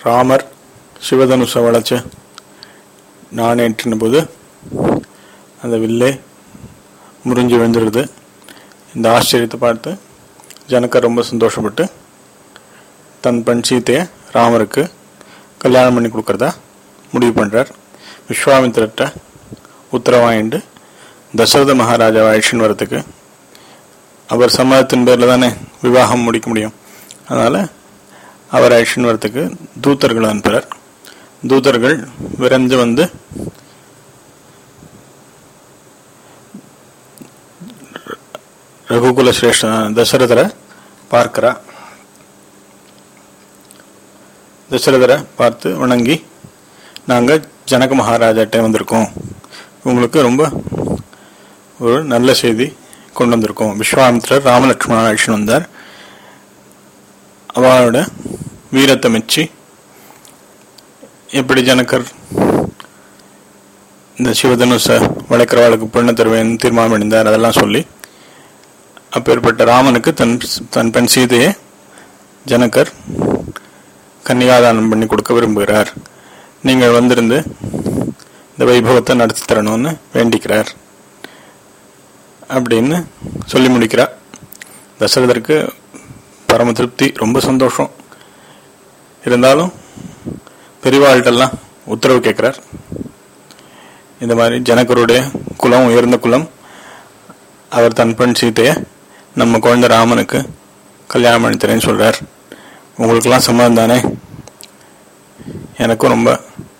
ராமர் சிவதனுசை வளைச்சு நாணேற்றின போது அந்த வில்லே முறிஞ்சு விழுந்துருது இந்த ஆச்சரியத்தை பார்த்து ஜனகர் ரொம்ப சந்தோஷப்பட்டு தன் பெண் சீத்தையை ராமருக்கு கல்யாணம் பண்ணி கொடுக்கறதா முடிவு பண்ணுறார் விஸ்வாமித்திரர்கிட்ட உத்தரவாயிண்டு தசரத மகாராஜா அழிச்சின்னு வரத்துக்கு அவர் சம்மதத்தின் பேரில் தானே விவாகம் முடிக்க முடியும் அதனால் அவர் அழிச்சின்னு வரத்துக்கு தூதர்கள் அனுப்புகிறார் தூதர்கள் விரைஞ்சு வந்து ரகுகுல சிரேஷ்ட தசரதரை பார்க்கிறா தசரதரை பார்த்து வணங்கி நாங்கள் ஜனக மகாராஜாட்டே வந்திருக்கோம் உங்களுக்கு ரொம்ப ஒரு நல்ல செய்தி கொண்டு வந்திருக்கோம் விஸ்வாமித்திரர் ராமலட்சுமணன் அழிச்சுன்னு வந்தார் அவளோட வீரத்தை மெச்சி எப்படி ஜனகர் இந்த சிவதனுச வளைக்கிறவாளுக்கு பெண்ணை தருவேன் தீர்மானம் அடைந்தார் அதெல்லாம் சொல்லி அப்பேற்பட்ட ராமனுக்கு தன் தன் பெண் சீதையை ஜனகர் கன்னிகாதானம் பண்ணி கொடுக்க விரும்புகிறார் நீங்கள் வந்திருந்து இந்த வைபவத்தை நடத்தி தரணும்னு வேண்டிக்கிறார் அப்படின்னு சொல்லி முடிக்கிறார் தசரதருக்கு பரம திருப்தி ரொம்ப சந்தோஷம் இருந்தாலும் பெரியவாள்கிட்டெல்லாம் உத்தரவு கேட்குறார் இந்த மாதிரி ஜனகருடைய குலம் உயர்ந்த குலம் அவர் தன் பெண் சீத்தையை நம்ம குழந்தை ராமனுக்கு கல்யாணம் பண்ணி தரேன்னு சொல்றார் உங்களுக்கெல்லாம் சம்மதம் தானே எனக்கும் ரொம்ப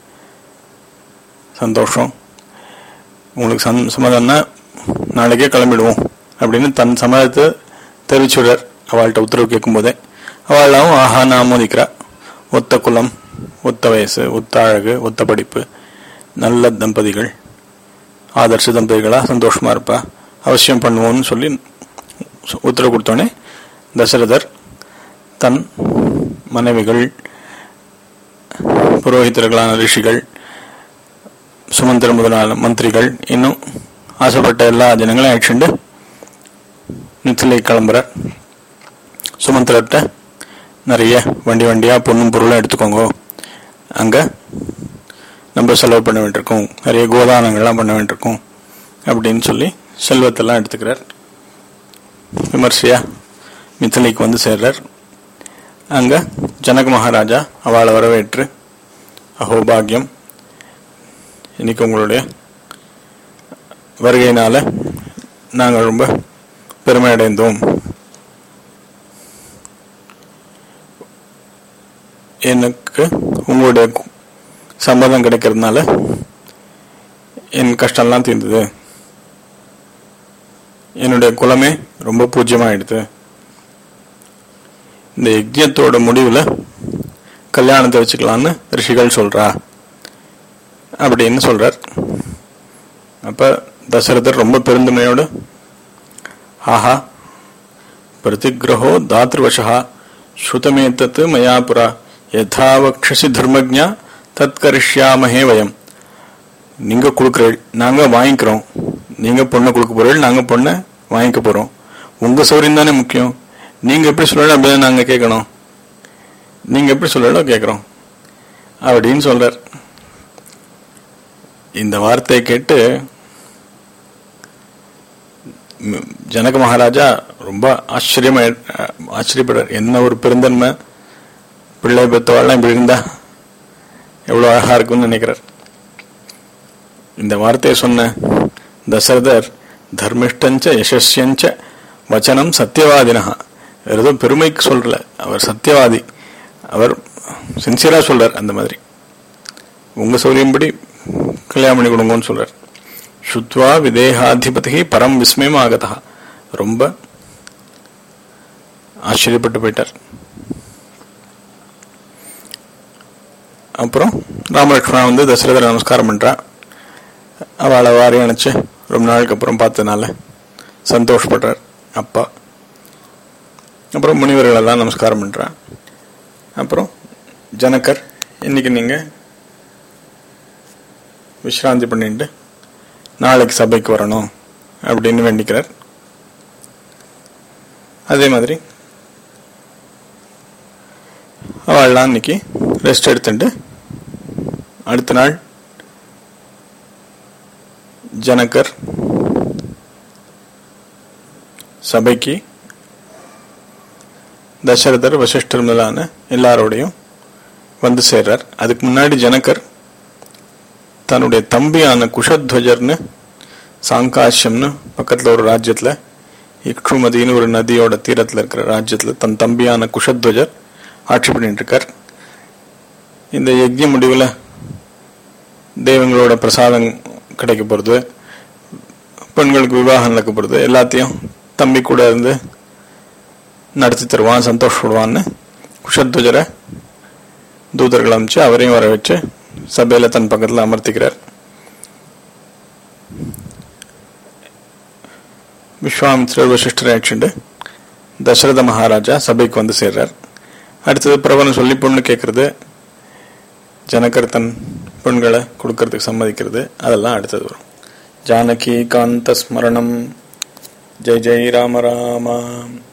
சந்தோஷம் உங்களுக்கு சம் சம்மதம்னா நாளைக்கே கிளம்பிடுவோம் அப்படின்னு தன் சம்மதத்தை தெரிவிச்சுடுறார் அவள்கிட்ட உத்தரவு கேட்கும்போதே அவளாவும் ஆஹான்னு ஆமோதிக்கிறா ஒத்த குலம் ஒத்த வயசு ஒத்த அழகு ஒத்த படிப்பு நல்ல தம்பதிகள் ஆதர்ஷ தம்பதிகளா சந்தோஷமா இருப்பா அவசியம் பண்ணுவோம்னு சொல்லி உத்தரவு கொடுத்தோடனே தசரதர் தன் மனைவிகள் புரோகிதர்களான ரிஷிகள் சுமந்திர முதலான மந்திரிகள் இன்னும் ஆசைப்பட்ட எல்லா ஜனங்களையும் அழைச்சிண்டு நித்திலை கிளம்புறார் சுமந்திரர்கிட்ட நிறைய வண்டி வண்டியா பொண்ணும் பொருளும் எடுத்துக்கோங்க அங்க நம்ம செலவு பண்ண வேண்டியிருக்கோம் நிறைய கோதானங்கள்லாம் பண்ண வேண்டியிருக்கோம் அப்படின்னு சொல்லி செல்வத்தெல்லாம் எடுத்துக்கிறார் விமர்சையா மித்திலைக்கு வந்து சேர்றார் அங்க ஜனக மகாராஜா அவளை வரவேற்று அஹோபாகியம் இன்னைக்கு உங்களுடைய வருகையினால நாங்கள் ரொம்ப பெருமை அடைந்தோம் எனக்கு உங்களுடைய சம்மதம் கிடைக்கிறதுனால என் கஷ்டம்லாம் தீர்ந்தது என்னுடைய குலமே ரொம்ப பூஜ்யமாயிடுது இந்த யஜ்யத்தோட முடிவுல கல்யாணத்தை வச்சுக்கலான்னு ரிஷிகள் சொல்றா அப்படின்னு சொல்றார் அப்ப தசரதர் ரொம்ப பெருந்தமையோடு ஆஹா பிரதிகிரகோ தாத்ருவசா ஸ்ருதமேத்தத் மயா புரா யதாவக்ஷசி தர்மஜா தத்கரிஷ்யாமஹே வயம் நீங்க கொடுக்குறீள் நாங்க வாங்கிக்கிறோம் நீங்க பொண்ணை கொடுக்க போறீள் நாங்க பொண்ணை வாங்கிக்க போறோம் உங்க சௌரியம் தானே முக்கியம் நீங்க எப்படி சொல்லணும் அப்படிதான் நாங்க கேட்கணும் நீங்க எப்படி சொல்லணும் கேட்கிறோம் அப்படின்னு சொல்றார் இந்த வார்த்தையை கேட்டு ம், ஜனக மகாராஜா ரொம்ப ஆச்சரியமா ஆச்சரியப்படுறார் என்ன ஒரு பெருந்தன்மை பிள்ளை பெற்றவாள்லாம் இப்படி இருந்தா எவ்வளவு அழகா இருக்கும்னு நினைக்கிறார் இந்த வார்த்தையை சொன்ன தசரதர் தர்மிஷ்டஞ்ச யசஸ்யஞ்ச வச்சனம் சத்தியவாதினஹா வேற ஏதோ பெருமைக்கு சொல்லல அவர் சத்தியவாதி அவர் சின்சியரா சொல்றார் அந்த மாதிரி உங்க சௌரியம்படி கல்யாணம் பண்ணி கொடுங்கன்னு சொல்றார் சுத்வா விதேகாதிபதி பரம் விஸ்மயம் ஆகதா ரொம்ப ஆச்சரியப்பட்டு போயிட்டார் அப்புறம் ராமலட்சுமணா வந்து தசரதரை நமஸ்காரம் பண்றா அவளை வாரி அணைச்சு ரொம்ப நாளுக்கு அப்புறம் பார்த்ததுனால சந்தோஷப்படுறார் அப்பா அப்புறம் முனிவர்கள் எல்லாம் நமஸ்காரம் பண்றா அப்புறம் ஜனகர் இன்னைக்கு நீங்க விஸ்ராந்தி பண்ணிட்டு நாளைக்கு சபைக்கு வரணும் அப்படின்னு வேண்டிக்கிறார் அதே மாதிரி அவள்லாம் இன்னைக்கு ரெஸ்ட் எடுத்துட்டு அடுத்த நாள் ஜனகர் சபைக்கு தசரதர் வசிஷ்டர் முதலான எல்லாரோடையும் வந்து சேர்றார் அதுக்கு முன்னாடி ஜனகர் தன்னுடைய தம்பியான குஷத்வஜர்னு சாங்காஷ்யம்னு பக்கத்தில் ஒரு ராஜ்யத்தில் இக்ஷுமதின்னு ஒரு நதியோட தீரத்தில் இருக்கிற ராஜ்யத்தில் தன் தம்பியான குஷத்வஜர் ஆட்சி பண்ணிட்டு இருக்கார் இந்த யஜ்ய முடிவில் தெய்வங்களோட பிரசாதம் கிடைக்க போகிறது பெண்களுக்கு விவாகம் நடக்க போகிறது எல்லாத்தையும் தம்பி கூட இருந்து நடத்தி தருவான் சந்தோஷப்படுவான்னு குஷத்வஜரை தூதர்கள் அமைச்சு அவரையும் வர வச்சு சபையில தன் பக்கத்தில் அமர்த்திக்கிறார் விஸ்வாமித்ரர் வசிஷ்டரை அழைச்சிட்டு தசரத மகாராஜா சபைக்கு வந்து சேர்றார் அடுத்தது பிரபலம் சொல்லி பொண்ணு கேட்கறது ஜனகர் தன் பெண்களை கொடுக்கறதுக்கு சம்மதிக்கிறது அதெல்லாம் அடுத்தது வரும் ஜானகி காந்த ஸ்மரணம் ஜெய் ஜெய் ராம ராமா